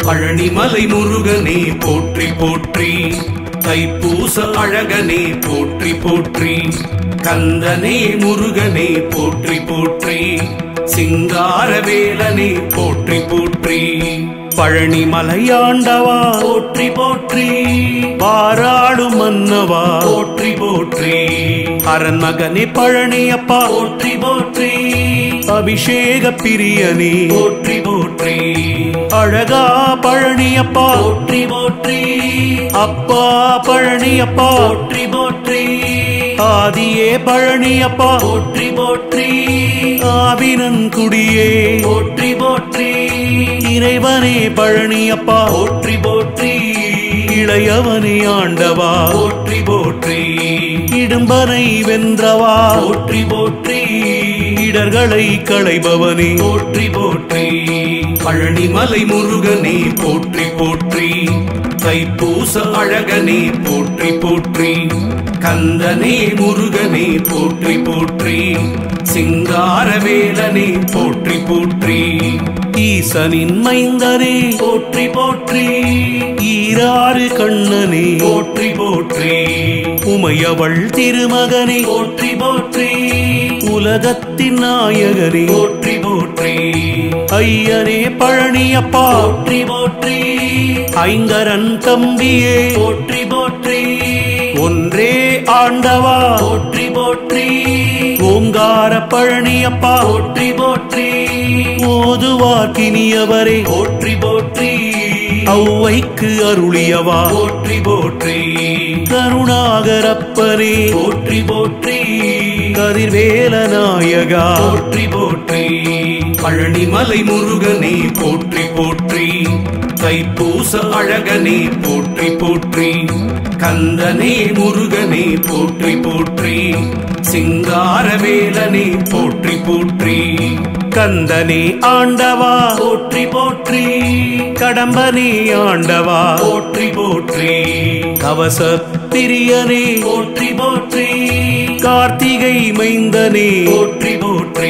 பழனிமலை முருகனே போற்றி போற்றி தைப்பூச அழகனே போற்றி போற்றி கந்தனே முருகனே போற்றி போற்றி சிங்காரவேலனே போற்றி போற்றி பழனி மலையாண்டவா போற்றி போற்றி பாராளும் மன்னவா போற்றி போற்றி அரண் மகனே பழனியப்பா போற்றி போற்றி அபிஷேக பிரியனே போற்றி போற்றி அழகா பழனியப்பா போற்றி போற்றி அப்பா பழனியப்பா போற்றி போற்றி ஆதியே பழனியப்பா போற்றி போற்றி ஆவினன் குடியே போற்றி போற்றி இறைவனே பழனியப்பா போற்றி போற்றி இளையவனே ஆண்டவா போற்றி போற்றி இடும்பனை வென்றவா போற்றி போற்றி இடர்களை களைபவனே போற்றி போற்றி பழனிமலை முருகனே போற்றி போற்றி தைப்பூச அழகனே போற்றி போற்றி கந்தனே முருகனே போற்றி போற்றி சிங்காரவேலனே போற்றி போற்றி ஈசனின் மைந்தனே போற்றி போற்றி ஈராறு கண்ணனே போற்றி போற்றி உமையவள் திருமகனே போற்றி போற்றி உலகத்தின் நாயகனே போற்றி போற்றி ஐயனே பழனியப்பா போற்றி போற்றி ஐங்கரன் தம்பியே போற்றி போற்றி ஒன்றே ஆண்டவா போற்றி போற்றி ஓங்கார பழனியப்பா போற்றி போற்றி ஓதுவார்க்கினியவரே போற்றி போற்றி ஔவைக்கு அருளியவா போற்றி போற்றி கருணாகரப்பனே போற்றி போற்றி கதிர்வேல நாயகா போற்றி போற்றி பழனிமலை முருகனே போற்றி போற்றி தைப்பூச அழகனே போற்றி போற்றி கந்தனே முருகனே போற்றி போற்றி சிங்காரவேலனே போற்றி போற்றி கந்தனே ஆண்டவா போற்றி போற்றி கடம்பனே ஆண்டவா போற்றி போற்றி கவச பிரியனே போற்றி போற்றி கார்த்திகை மைந்தனே போற்றி போற்றி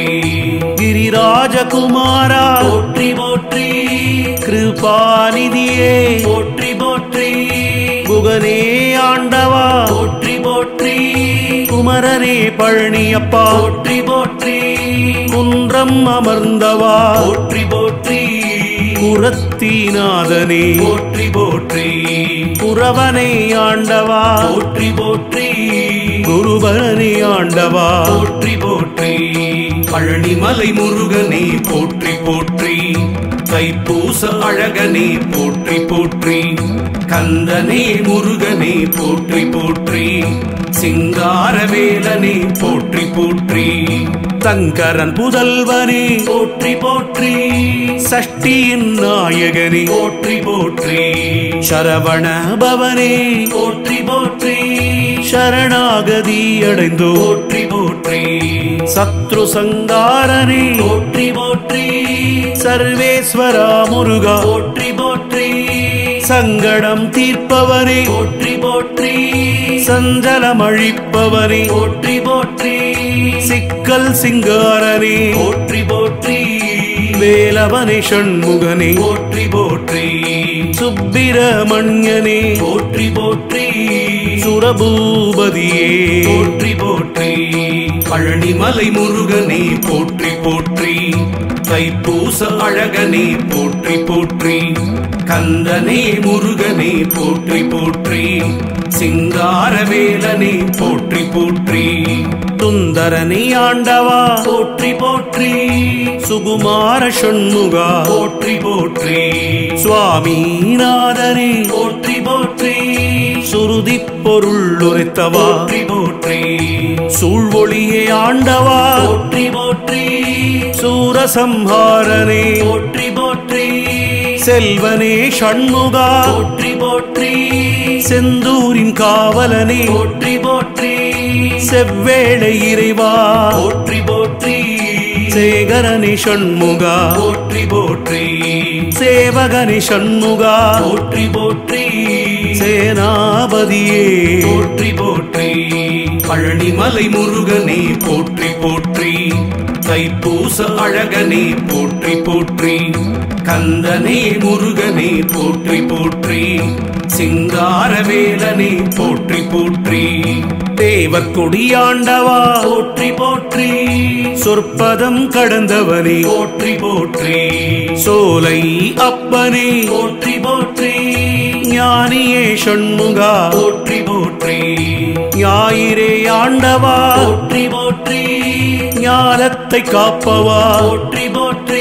கிரிராஜகுமாரா போற்றி போற்றி கிருபாநிதியே போற்றி போற்றி புகனே ஆண்டவா போற்றி போற்றி குமரனே பழனியப்பா போற்றி போற்றி குன்றம் அமர்ந்தவா போற்றி போற்றி புறத்தீநாதனே போற்றி போற்றி புறவனை ஆண்டவா போற்றி போற்றி குருபரனை ஆண்டவா போற்றி போற்றி பழனிமலை முருகனே போற்றி போற்றி தைப்பூச அழகனே போற்றி போற்றி கந்தனே முருகனே போற்றி போற்றி சிங்காரவேலனே போற்றி போற்றி சங்கரன் புதல்வனே போற்றி போற்றி சஷ்டியின் நாயகனே போற்றி போற்றி சரவண பவனே போற்றி போற்றி சரணாகதி அடைந்தோ போற்றி போற்றி சத்ரு சங்காரனே போற்றி போற்றி சர்வேஸ்வரா முருகா போற்றி போற்றி சங்கடம் தீர்ப்பவரே போற்றி போற்றி சஞ்சலம் அழிப்பவரே போற்றி போற்றி சிக்கல் சிங்காரனே போற்றி போற்றி வேலவனே ஷண்முகனே போற்றி போற்றி சுப்பிரமணியனே போற்றி போற்றி சுரபூபதியே போற்றி போற்றி பழனிமலை முருகனே போற்றி போற்றி தைப்பூச அழகனே போற்றி போற்றி கந்தனே முருகனே போற்றி போற்றி சிங்காரவேலனே போற்றி போற்றி சுந்தரனே ஆண்டவா போற்றி போற்றி சுகுமார ஷண்முகா போற்றி போற்றி சுவாமிநாதனே போற்றி போற்றி சுருதி பொருள் உரைத்தவா போற்றி போற்றி சூழ்வொளியே ஆண்டவா போற்றி போற்றி சூரசம்ஹாரனே போற்றி போற்றி செல்வனே ஷண்முகா போற்றி போற்றி செந்தூரின் காவலனே போற்றி போற்றி செவ்வேளை இறைவா போற்றி போற்றி சேகரனே ஷண்முகா போற்றி போற்றி சேவகனி சண்முகா போற்றி போற்றி சேனாபதியே போற்றி போற்றி பழனிமலை முருகனே போற்றி போற்றி தைப்பூச அழகனே போற்றி போற்றி கந்தனே முருகனே போற்றி போற்றி சிங்காரவேலனே போற்றி போற்றி தேவக்கொடியாண்டவா போற்றி போற்றி சொற்பதம் கடந்தவனே போற்றி போற்றி சோலை அப்பனே போற்றி போற்றி ஞானியே சண்முகா போற்றி போற்றி ஞாயிறே ஆண்டவா போற்றி போற்றி ஞானத்தை காப்பவா போற்றி போற்றி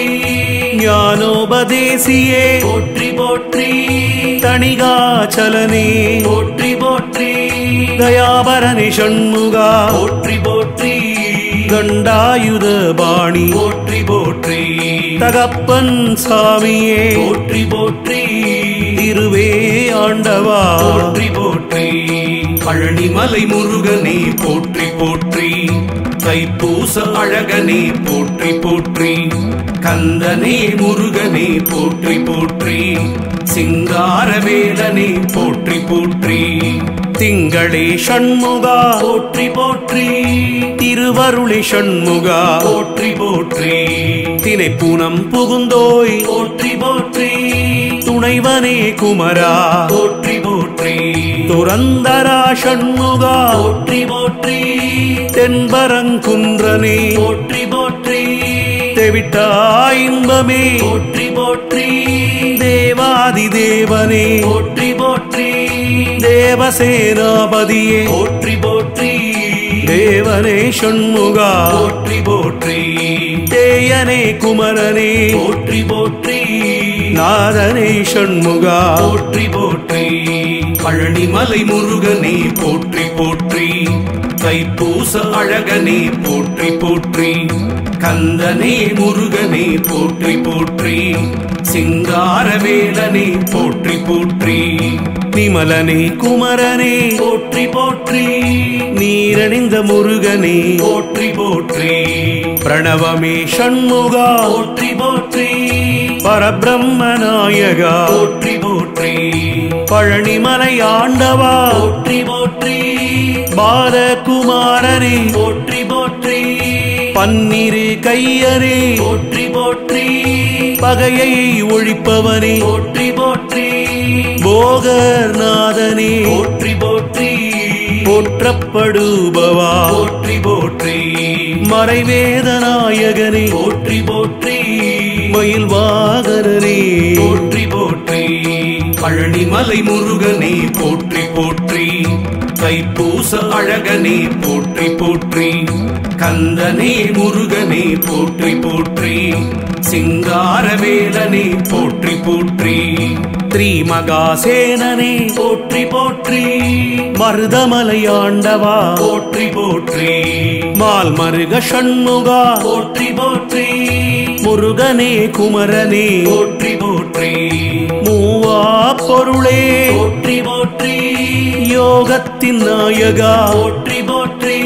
ஞானோபதேசியே போற்றி போற்றி தணிகாச்சலனே போற்றி போற்றி தயாபரணி சண்முகா போற்றி போற்றி கண்டாயுத பாணி போற்றி போற்றி தகப்பன் சாமியே போற்றி போற்றி திருவே ஆண்டவா போற்றி போற்றி பழனிமலை முருகனே போற்றி போற்றி தைப்பூச அழகனே போற்றி போற்றி கந்தனே முருகனே போற்றி போற்றி சிங்காரவேலனே போற்றி போற்றி திங்களே சண்முகா போற்றி போற்றி திருவருளி சண்முகா போற்றி போற்றி தினைப்புனம் புகுந்தோய் போற்றி போற்றி துணைவனே குமரா போற்றி போற்றி துரந்தரா சண்முகா போற்றி போற்றி தென்பரங்குன்றனே போற்றி போற்றி தெவிட்டா இன்பமே போற்றி போற்றி தேவாதி தேவனே போற்றி போற்றி தேவசேனாபதியே போற்றி போற்றி தேவனே சண்முகா போற்றி போற்றி தேயனே குமரனே போற்றி போற்றி நாதனே சண்முகா போற்றி போற்றி பழனிமலை முருகனே போற்றி போற்றி தைப்பூச அழகனே போற்றி போற்றி கந்தனே முருகனே போற்றி போற்றி சிங்காரவேலனே போற்றி போற்றி விமலனே குமரனே போற்றி போற்றி நீரணிந்த முருகனே போற்றி போற்றி பிரணவமே சண்முகா போற்றி போற்றி பரபிரம்மநாயகா போற்றி போற்றி பழனிமலை ஆண்டவா போற்றி போற்றி பாலகுமாரனே போற்றி போற்றி பன்னிரு கையரே போற்றி போற்றி பகையை ஒழிப்பவனே போற்றி போற்றி போகர்நாதனே போற்றி போற்றி போற்றப்படுபவா போற்றி போற்றி மறைவேதநாயகனே போற்றி போற்றி மயில் வாகனனே போற்றி போற்றி பழனிமலை முருகனே போற்றி போற்றி தைப்பூச அழகனே போற்றி போற்றி கந்தனே முருகனே போற்றி போற்றி சிங்காரவேலனே போற்றி போற்றி ஸ்ரீமகாசேனனே போற்றி போற்றி மருதமலை ஆண்டவா போற்றி போற்றி மால் மருக சண்முகா போற்றி போற்றி முருகனே குமரனே போற்றி போற்றி மூவா பொருளே போற்றி போற்றி யோகத்தின் நாயகா போற்றி போற்றி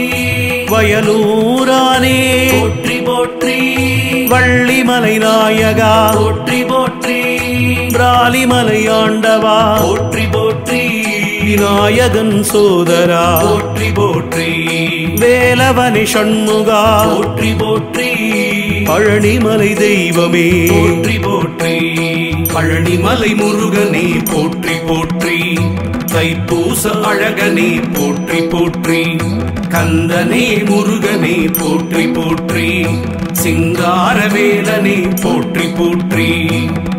வயலூரானே போற்றி போற்றி வள்ளிமலை நாயகா போற்றி போற்றி பிராலிமலை ஆண்டவா போற்றி போற்றி விநாயகன் சோதரா போற்றி போற்றி வேலவனி சண்முகா போற்றி போற்றி பழனிமலை தெய்வமே போற்றி போற்றி பழனிமலை முருகனே போற்றி போற்றி தைப்பூச அழகனே போற்றி போற்றி கந்தனே முருகனே போற்றி போற்றி சிங்காரவேலனே போற்றி போற்றி